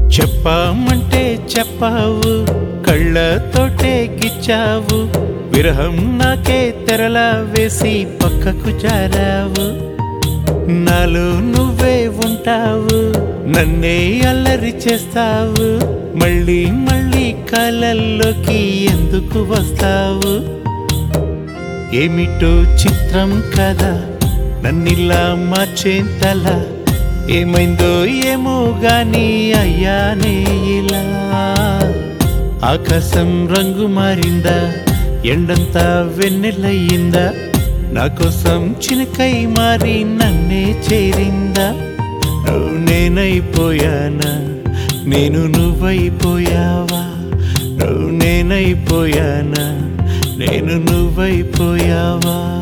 చెప్పామంటే చెప్పావు కళ్ళతోటే గిచ్చావు విరహం నాకే తెరలా వేసి పక్కకు జారావు నాలో నువ్వే ఉంటావు నన్నే అల్లరి చేస్తావు మళ్ళీ మళ్ళీ కలల్లోకి ఎందుకు వస్తావు ఏమిటో చిత్రం కదా నన్నిలా మార్చేంతలా ఏమైందో ఏమో గాని అయ్యానే ఇలా ఆకాశం రంగు మారిందా ఎండంతా వెన్నెలయ్యిందా నా కోసం చినకై మారి నన్నే చేరిందా నువ్వు నేనైపోయానా నేను నువ్వైపోయావా నువ్వు నేనైపోయానా నేను నువ్వైపోయావా